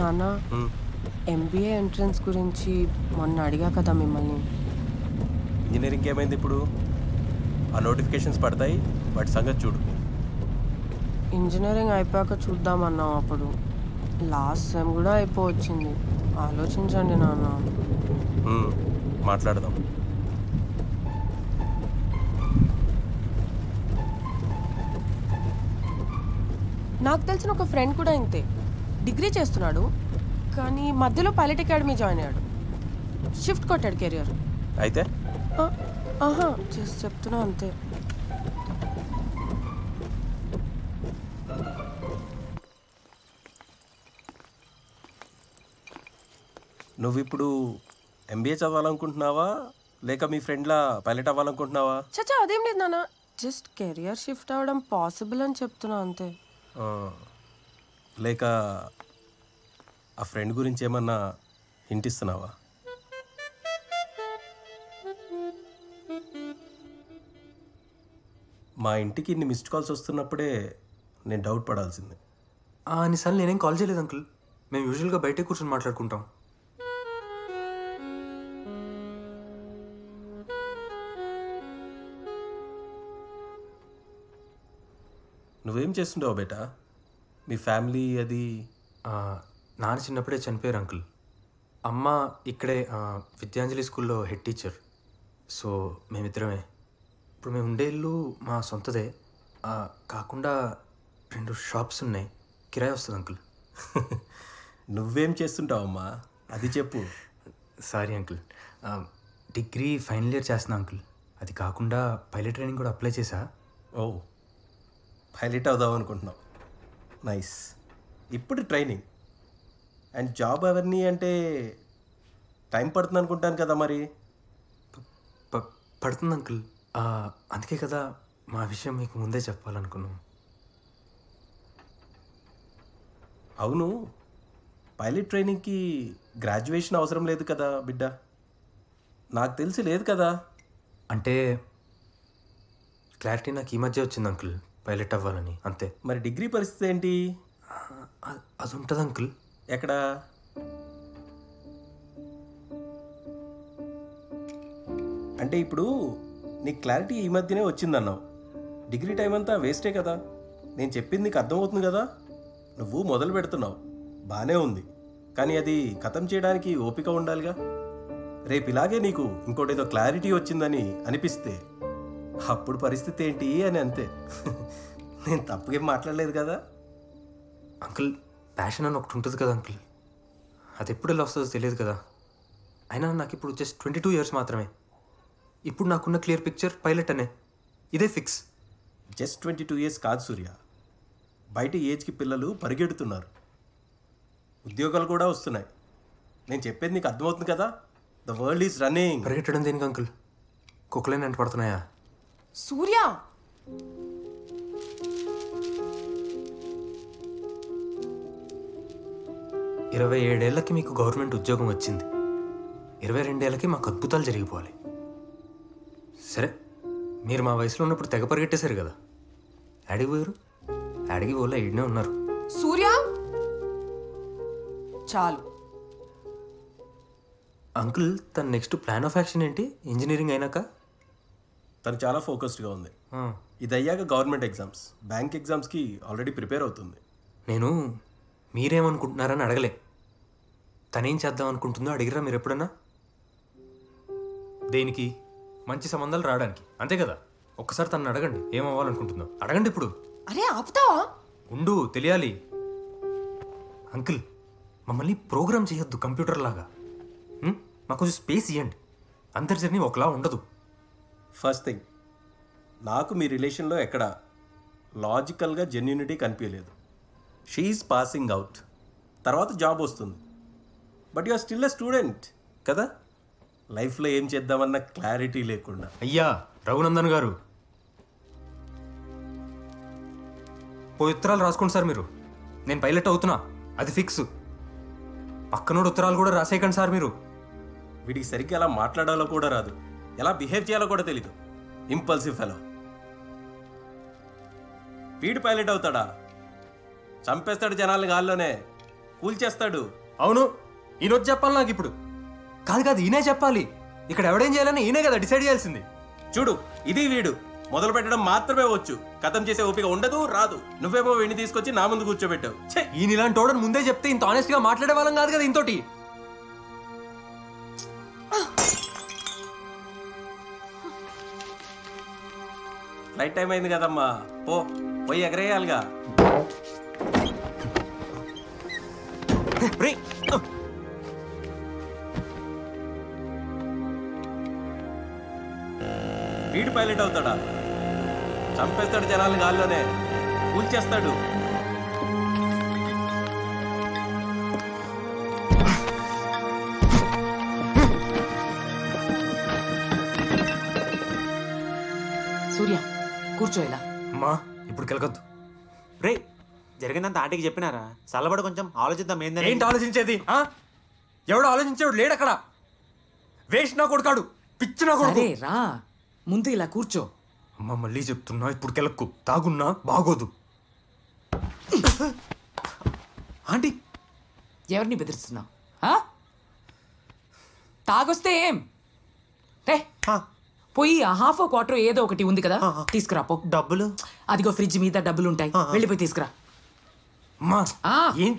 నాన్న ఉమ్, MBA entrance గురించి మొన్న అడిగా కదా మిమ్మల్ని ఇంజనీరింగ్ ఏమైంది ఇప్పుడు ఆ నోటిఫికేషన్స్ పడతాయి వాటి సంగతి చూడు ఇంజనీరింగ్ అయిపోయాక చూద్దామన్నాం అప్పుడు లాస్ట్ సెమ్ కూడా అయిపోవచ్చింది ఆలోచించండి నాన్న ఉమ్, మాట్లాడదాం నాకు తెలిసిన ఒక ఫ్రెండ్ కూడా ఇంతే డిగ్రీ చేస్తున్నాడు కానీ మధ్యలో పైలట్ అకాడమీ జాయిన్ అయ్యాడు షిఫ్ట్ కొట్టాడు కెరియర్ అయితే ఆహా జస్ట్ చెప్తున్నా అంతే నువ్వు ఇప్పుడు ఎంబీఏ చదవాలనుకుంటున్నావా లేక మీ ఫ్రెండ్లా పైలట్ అవ్వాలనుకుంటున్నావా చచ్చా అదేం లేదు నాన్న జస్ట్ కెరియర్ షిఫ్ట్ అవ్వడం పాసిబుల్ అని చెప్తున్నా అంతే ఆ, లేక ఆ ఫ్రెండ్ గురించి ఏమన్నా హింట్ ఇస్తున్నావా మా ఇంటికి ఇన్ని మిస్డ్ కాల్స్ వస్తున్నప్పుడే నేను డౌట్ పడాల్సింది ఆ, అన్నిసార్లు నేనేం కాల్ చేయలేదు అంకుల్ మేము యూజువల్గా బయటే కూర్చొని మాట్లాడుకుంటాం నువ్వేం చేస్తుంటావు బేటా మీ ఫ్యామిలీ అది ఆ, నాన్న చిన్నప్పుడే చనిపోయారు అంకుల్ అమ్మ ఇక్కడే ఆ, విద్యాంజలి స్కూల్లో హెడ్ టీచర్ సో మేమిద్దరమే ఇప్పుడు మేము ఉండే ఇల్లు మా సొంతదే ఆ, కాకుండా రెండు షాప్స్ ఉన్నాయి కిరాయి వస్తుంది అంకుల్ నువ్వేం చేస్తుంటావమ్మా అది చెప్పు సారీ అంకుల్ ఆ, డిగ్రీ ఫైనల్ ఇయర్ చేస్తున్నా అంకుల్ అది కాకుండా పైలట్ ట్రైనింగ్ కూడా అప్లై చేశా ఓ పైలట్ అవుదాం అనుకుంటున్నావు నైస్ ఇప్పుడు ట్రైనింగ్ అండ్ జాబ్ అవన్నీ అంటే టైం పడుతుంది అనుకుంటాను కదా మరి ప- పడుతుంది అంకుల్ ఆ, అందుకే కదా మా విషయం మీకు ముందే చెప్పాలనుకున్నాం అవును పైలట్ ట్రైనింగ్కి గ్రాడ్యుయేషన్ అవసరం లేదు కదా బిడ్డ నాకు తెలిసి లేదు కదా అంటే క్లారిటీ నాకు ఈ మధ్య వచ్చింది అంకుల్ పైలట్ అవ్వాలని అంతే మరి డిగ్రీ పరిస్థితి ఏంటి ఆ, అ- అది ఉంటుంది అంకుల్ ఎక్కడ అంటే ఇప్పుడు నీ క్లారిటీ ఈ మధ్యనే వచ్చిందన్నావు డిగ్రీ టైం అంతా వేస్టే కదా నేను చెప్పింది నీకు అర్థమవుతుంది కదా నువ్వు మొదలు పెడుతున్నావు బాగానే ఉంది కానీ అది ఖతం చేయడానికి ఓపిక ఉండాలిగా రేపు ఇలాగే నీకు ఇంకోటేదో క్లారిటీ వచ్చిందని అనిపిస్తే అప్పుడు పరిస్థితి ఏంటి అని అంతే నేను తప్పుగేం మాట్లాడలేదు కదా అంకుల్ ప్యాషన్ అని ఒకటి ఉంటుంది కదా అంకుల్ అది ఎప్పుడు ఎలా వస్తుందో తెలియదు కదా అయినా నాకు ఇప్పుడు జస్ట్ ట్వంటీ టూ ఇయర్స్ మాత్రమే ఇప్పుడు నాకున్న క్లియర్ పిక్చర్ పైలట్ అనే ఇదే fix just twenty two years కాదు సూర్య బయట ఏజ్కి పిల్లలు పరిగెడుతున్నారు ఉద్యోగాలు కూడా వస్తున్నాయి నేను చెప్పేది నీకు అర్థమవుతుంది కదా ద వరల్డ్ ఈజ్ రన్నింగ్ పరిగెట్టడం దేనికి అంకుల్ కుక్కలైన వెంట పడుతున్నాయా సూర్య ఇరవై ఏడేళ్లకి మీకు గవర్నమెంట్ ఉద్యోగం వచ్చింది ఇరవై రెండేళ్లకి మాకు అద్భుతాలు జరిగిపోవాలి సరే మీరు మా వయసులో ఉన్నప్పుడు తెగ పరిగెట్టేశారు కదా యాడికి పోయారు యాడికి పోలే ఈడనే ఉన్నారు సూర్య చాలు అంకుల్ తన నెక్స్ట్ ప్లాన్ ఆఫ్ యాక్షన్ ఏంటి ఇంజనీరింగ్ అయినాక తను చాలా ఫోకస్డ్గా ఉంది ఆ, ఇది అయ్యాక గవర్నమెంట్ ఎగ్జామ్స్ బ్యాంక్ ఎగ్జామ్స్కి ఆల్రెడీ ప్రిపేర్ అవుతుంది నేను మీరేమనుకుంటున్నారని అడగలే తనేం చేద్దాం అనుకుంటుందో అడిగిరా మీరు ఎప్పుడన్నా దేనికి మంచి సంబంధాలు రావడానికి అంతే కదా ఒక్కసారి తను అడగండి ఏమవ్వాలనుకుంటుందో అడగండి ఇప్పుడు అరే ఆపుతావా ఉండు తెలియాలి అంకుల్ మమ్మల్ని ప్రోగ్రామ్ చేయొద్దు కంప్యూటర్ లాగా ఉం? మాకు కొంచెం స్పేస్ ఇవ్వండి అందరి జర్నీ ఒకలా ఉండదు ఫస్ట్ థింగ్ నాకు మీ రిలేషన్లో ఎక్కడ లాజికల్గా జెన్యూనిటీ కనిపించలేదు షీఈస్ పాసింగ్ అవుట్ తర్వాత జాబ్ వస్తుంది but you are still a student కదా లైఫ్లో ఏం చేద్దామన్న క్లారిటీ లేకుండా అయ్యా రఘునందన్ గారు ఓ ఉత్తరాలు రాసుకోండి సార్ మీరు నేను పైలట్ అవుతున్నా అది ఫిక్స్ పక్కనోడు ఉత్తరాలు కూడా రాసేయకండి సార్ మీరు వీడికి సరిగ్గా ఎలా మాట్లాడాలో కూడా రాదు ఎలా బిహేవ్ చేయాలో కూడా తెలీదు ఇంపల్సివ్ ఫెలో వీడు పైలట్ అవుతాడా చంపేస్తాడు జనాల్ని గాల్లోనే కూల్చేస్తాడు అవును ఈయన వచ్చి చెప్పాలి నాకు ఇప్పుడు కాదు కాదు ఈయనే చెప్పాలి ఇక్కడ ఎవడేం చేయాలని ఈయనే కదా డిసైడ్ చేయాల్సింది చూడు ఇది వీడు మొదలు పెట్టడం మాత్రమే వచ్చు కథం చేసే ఓపిక ఉండదు రాదు నువ్వేమో వీడిని తీసుకొచ్చి నా ముందు కూర్చోబెట్టావు ఛే ఈయన ఇలాంటి వాడని ముందే చెప్తే ఇంత ఆనెస్ట్ గా మాట్లాడే వాళ్ళం కాదు కదా ఇంతోటి ఫ్లైట్ టైం అయింది కదమ్మా పో పోయి ఎగరేయాలిగా రేయ్, వీడు పైలట్ అవుతాడా చంపేస్తాడు జనాలు గాల్లోనే కూల్చేస్తాడు సూర్య కూర్చో ఇలా అమ్మా ఇప్పుడు కెలకొద్దు రే జరిగిందంత ఆంటీకి చెప్పినారా చల్లబడి కొంచెం ఆలోచిద్దాం ఏందని ఏంటి ఆలోచించేది ఆ? ఎవడు ఆలోచించేవాడు లేడు అక్కడ వేస్ట్ నా కొడుకాడు పిచ్చి నా కొడుకు సరే రా ముందు ఇలా కూర్చో అమ్మ మళ్ళీ చెప్తున్నా ఇప్పుడు కెలక్కు తాగున్నా బాగోదు ఆంటీ ఎవరిని బెదిరిస్తున్నావు ఆ? తాగొస్తే ఏం రే ఆ, పోయి ఆ హాఫ్ క్వార్టర్ ఏదో ఒకటి ఉంది కదా తీసుకురా పో డబ్బులు అదిగో ఫ్రిడ్జ్ మీద డబ్బులు ఉంటాయి వెళ్ళిపోయి తీసుకురా అమ్మా ఆ. ఏం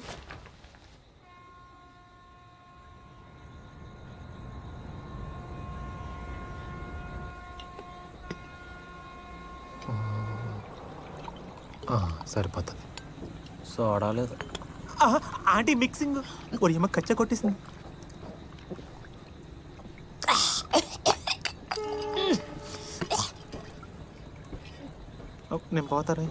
సరిపోతుంది సోడాలేదు ఆంటీ మిక్సింగ్ ఒరి ఏమో కచ్చ కొట్టేసింది ఓ, నేను పోతారా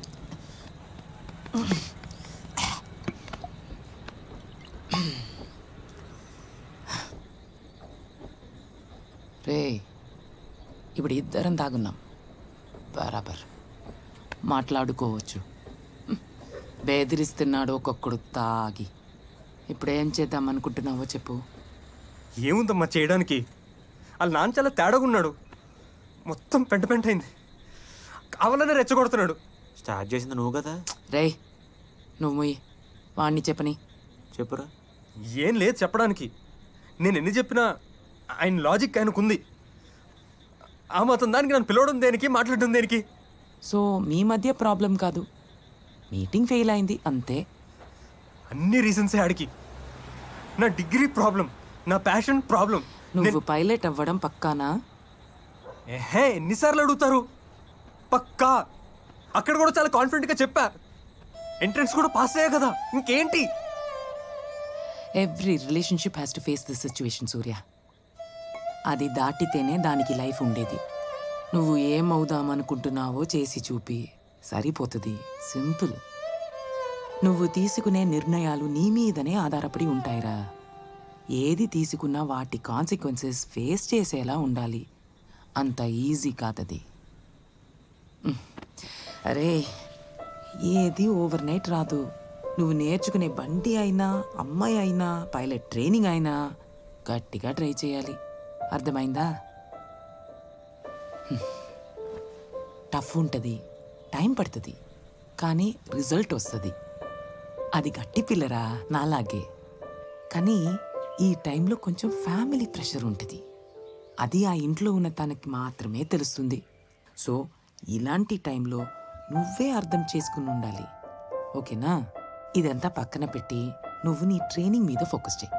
రే ఇప్పుడు ఇద్దరం తాగున్నాం బరాబర్ మాట్లాడుకోవచ్చు హ్మ్. బెదిరిస్తున్నాడు ఒక్కొక్కడు తాగి ఇప్పుడు ఏం చేద్దాం అనుకుంటున్నావో చెప్పు ఏముందమ్మా చేయడానికి వాళ్ళ నాన్న చాలా తేడాగా ఉన్నాడు మొత్తం పెంట పెంట అయింది కావాలనే రెచ్చగొడుతున్నాడు స్టార్ట్ చేసింది నువ్వు కదా రే నువ్వు మొయ్యి వాణ్ణి చెప్పని చెప్పురా ఏం లేదు చెప్పడానికి నేను ఎన్ని చెప్పినా ఆయన లాజిక్ ఆయనకుంది ఆ మాత్రం దానికి నన్ను పిలవడం దేనికి మాట్లాడడం దేనికి సో మీ మధ్య ప్రాబ్లం కాదు మీటింగ్ ఫెయిల్ అయింది అంతే అన్ని రీజన్సే ఆడికి నా డిగ్రీ ప్రాబ్లం నా ప్యాషన్ ప్రాబ్లం నువ్వు పైలట్ అవ్వడం పక్కానా ఏహే ఎన్నిసార్లు అడుగుతారు పక్కా అక్కడ కూడా చాలా కాన్ఫిడెంట్గా చెప్పా ఎంట్రన్స్ కూడా పాస్ అయ్యా కదా ఇంకేంటి every relationship has to face this situation Surya అది దాటితేనే దానికి లైఫ్ ఉండేది నువ్వు ఏమవుదామనుకుంటున్నావో చేసి చూపి సరిపోతుంది సింపుల్ నువ్వు తీసుకునే నిర్ణయాలు నీ మీదనే ఆధారపడి ఉంటాయిరా ఏది తీసుకున్నా వాటి కాన్సిక్వెన్సెస్ ఫేస్ చేసేలా ఉండాలి అంత ఈజీ కాదది ఉమ్. అరే ఏది ఓవర్ నైట్ రాదు నువ్వు నేర్చుకునే బండి అయినా అమ్మాయి అయినా పైలట్ ట్రైనింగ్ అయినా గట్టిగా ట్రై చేయాలి అర్థమైందా హ్మ్. టఫ్ ఉంటుంది టైం పడుతుంది కానీ రిజల్ట్ వస్తుంది అది గట్టి పిల్లరా నాలాగే కానీ ఈ టైంలో కొంచెం ఫ్యామిలీ ప్రెషర్ ఉంటుంది అది ఆ ఇంట్లో ఉన్న తనకి మాత్రమే తెలుస్తుంది సో ఇలాంటి టైంలో నువ్వే అర్థం చేసుకుని ఉండాలి ఓకేనా ఇదంతా పక్కన పెట్టి నువ్వు నీ ట్రైనింగ్ మీద ఫోకస్ చేయి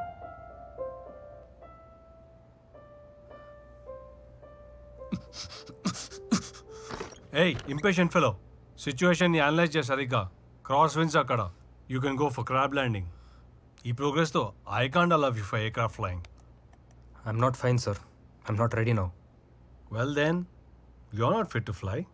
ఏయ్ ఇంపేషెంట్ ఫెలో సిచ్యువేషన్ని అనలైజ్ చేసి సరిగ్గా క్రాస్ విన్స్ అక్కడ you can go for crab landing ఈ ప్రోగ్రెస్తో I can't allow you for aircraft flying I'm not fine sir I'm not ready now well then you are not fit to fly